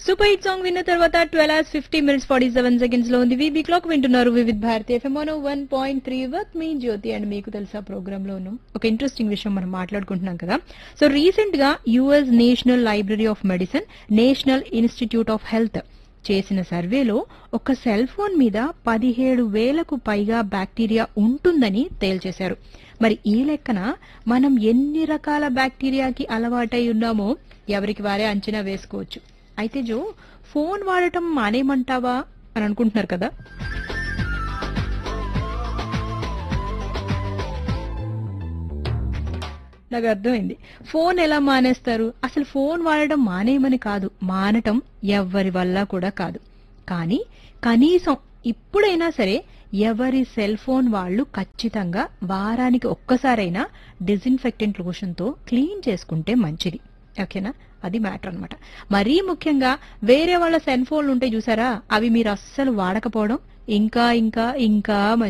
super hit song విన్న తర్వాత twelve hours fifty minutes forty seven seconds లో ఉంది వీబీ క్లాక్ వింటున్నారు Vividh Bharati FM one point three work మీ జ్యోతి అండ్ మీకు తెలుసా ప్రోగ్రామ్ లోను ఒక ఇంట్రెస్టింగ్ విషయం మనం మాట్లాడుకుంటున్నాం కదా సో రీసెంట్ గా US national library of medicine national institute of health చేసిన సర్వేలో ఒక సెల్ ఫోన్ మీద పదిహేడు వేలకు పైగా బ్యాక్టీరియా ఉంటుందని తేల్చేశారు మరి ఈ లెక్కన మనం ఎన్ని రకాల బ్యాక్టీరియాకి అలవాటై ఉన్నామో ఎవరికి వారే అంచనా వేసుకోవచ్చు అయితే జో ఫోన్ వాడటం మానేమంటావా అని అనుకుంటున్నారు కదా నాకు అర్థమైంది ఫోన్ ఎలా మానేస్తారు అసలు ఫోన్ వాడటం మానేయమని కాదు మానటం ఎవ్వరి వల్ల కూడా కాదు కానీ కనీసం ఇప్పుడైనా సరే ఎవరి సెల్ ఫోన్ వాళ్ళు ఖచ్చితంగా వారానికి ఒక్కసారైనా డిజిన్ఫెక్టెంట్ లోషన్ తో క్లీన్ చేసుకుంటే మంచిది ఓకేనా అది మ్యాటర్ అన్నమాట మరీ ముఖ్యంగా వేరే వాళ్ళ సెల్ ఫోన్లు ఉంటే చూసారా అవి మీరు అస్సలు వాడకపోవడం ఇంకా ఇంకా ఇంకా మంచిది